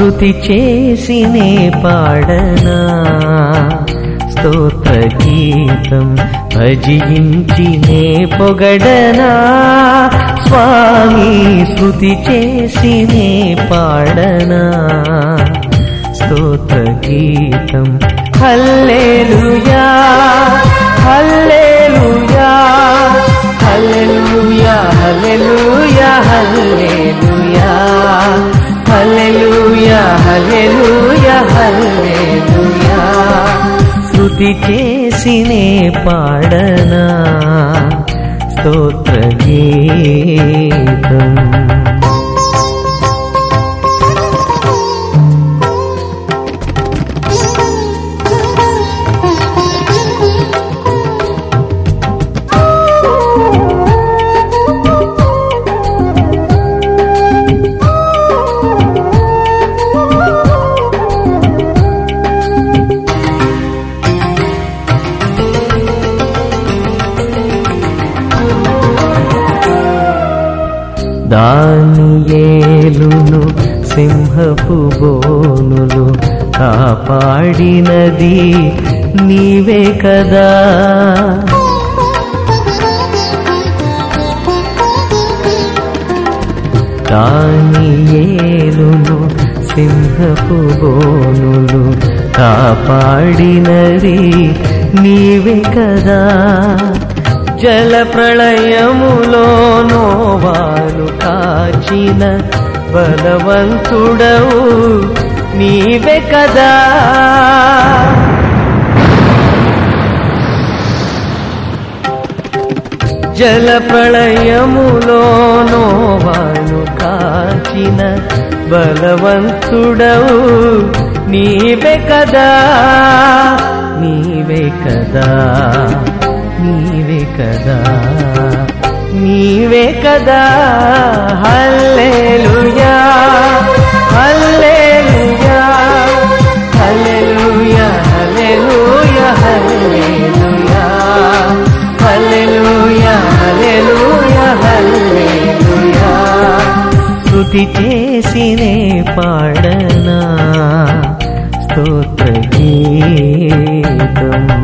శృతి చేసినే పాడనా స్తోత్ర గీతం భజించినే పొగడనా స్వామి శృతి చేసినే పాడనా స్తోత్ర గీతం హల్లెలూయా హల్లెలూయా హల్లెలూయా హల్లెలూయా హల్లెలూయా హల్లెలూయా హల్లెలూయా హల్లెలూయా స్తుతి చేసినే పాడనా స్తోత్ర గీతం దానియేలును సింహపు బోనులు కాపాడినది నీవే కదా దానియేలును సింహపు బోనులు కాపాడినది నీవే కదా జల ప్రళయములో నోవాలు కాచిన బలవంతుడవు నీవే కదా జల ప్రళయములో నోవాను కాచిన బలవంతుడవు నీవే కదా నీవే కదా నీవే కదా నీవే కదా హల్లెలూయా హల్లెలూయా హల్లెలూయా హల్లెలూయా హల్లెలూయా హల్లెలూయా హల్లెలూయా హల్లెలూయా స్తుతి చేసినే పాడనా స్తోత్ర గీతం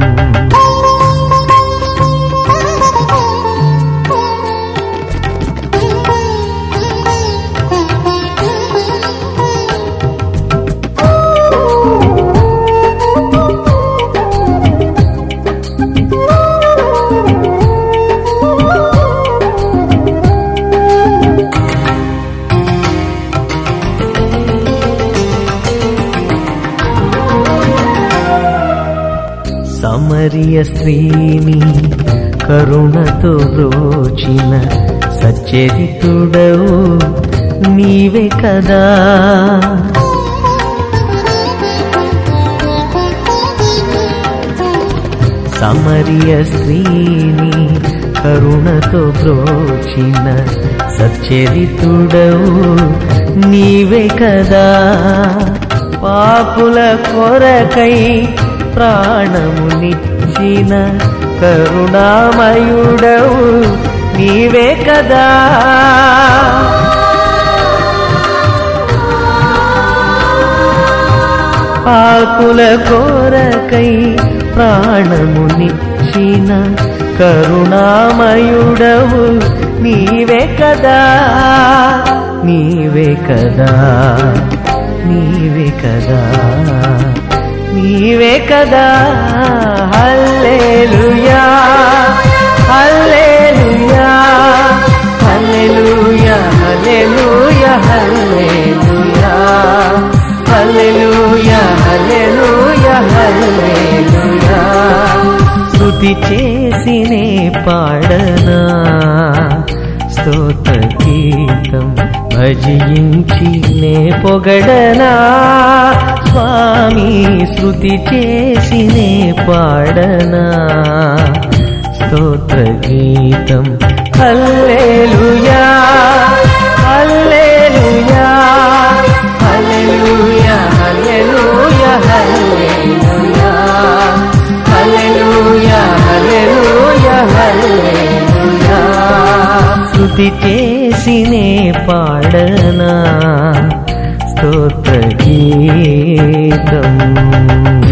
సమరియ స్త్రీని కరుణతో బ్రోచిన సచ్చరితుడవు నీవే కదా సమరియ స్త్రీని కరుణతో బ్రోచిన సచ్చరితుడవు నీవే కదా పాపుల కొరకై ప్రాణమునిచ్చిన కరుణామయుడవు నీవే కదా పాకుల కోరకై ప్రాణమునిచ్చిన కరుణామయుడవు నీవే కదా నీవే కదా నీవే కదా నీవే కదా హల్లెలూయా హల్లెలూయా హల్లెలూయా హల్లెలూయా హల్లెలూయా హల్లెలూయా హల్లెలూయా హల్లెలూయా స్తుతి చేసినే పాడనా స్తోత్ర గీతం భజించినే పొగడనా స్వామి శృతి చేసినే పాడనా స్తోత్ర గీతం హల్లెలూయా హల్లెలూయా హల్లెలూయా హల్లెలూయా హల్లెలూయా హల్లెలూయా హల్లెలూయా హల్లెలూయా స్తుతి చేసినే పాడనా స్తోత్ర స్తోత్ర గీతం